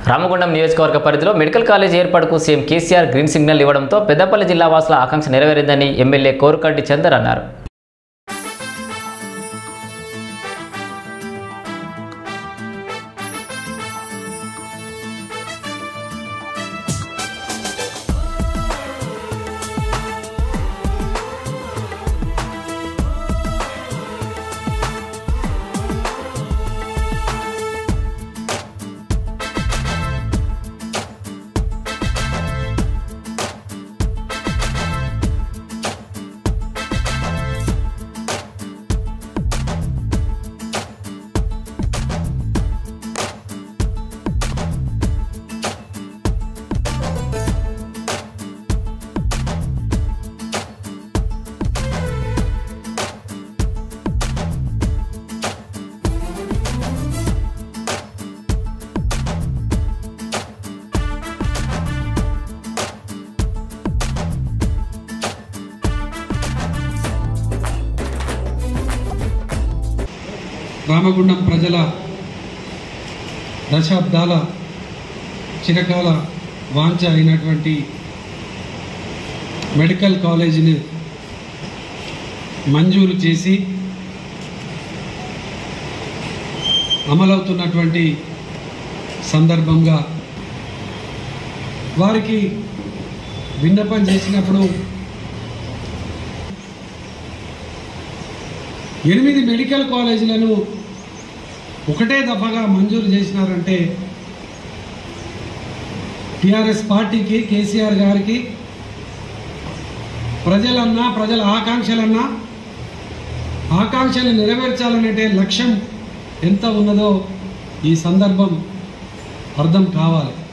రామగుండం నియోజకవర్గ పరిధిలో medical college ఏర్పాటుకు సీఎం కేసీఆర్ గ్రీన్ సిగ్నల్ ఇవ్వడంతో పెద్దపల్లి జిల్లా వాసుల ఆకాంక్ష నెరవేరిందని ఎమ్మెల్యే కోరుకంటి చందర్ అన్నారు రామగుండం ప్రజల దశాబ్దాల చిరకాల వాంఛ అయినటువంటి మెడికల్ కాలేజీని మంజూరు చేసి అమలవుతున్నటువంటి సందర్భంగా వారికి విన్నపం చేసినప్పుడు ఎనిమిది మెడికల్ కాలేజీలను ఒకటే దఫాగా మంజూరు చేసినారంటే టిఆర్ఎస్ పార్టీకి కేసీఆర్ గారికి ప్రజలన్నా ప్రజల ఆకాంక్షలన్నా ఆకాంక్షలు నెరవేర్చాలనే లక్ష్యం ఎంత ఉన్నదో ఈ సందర్భం అర్థం కావాలి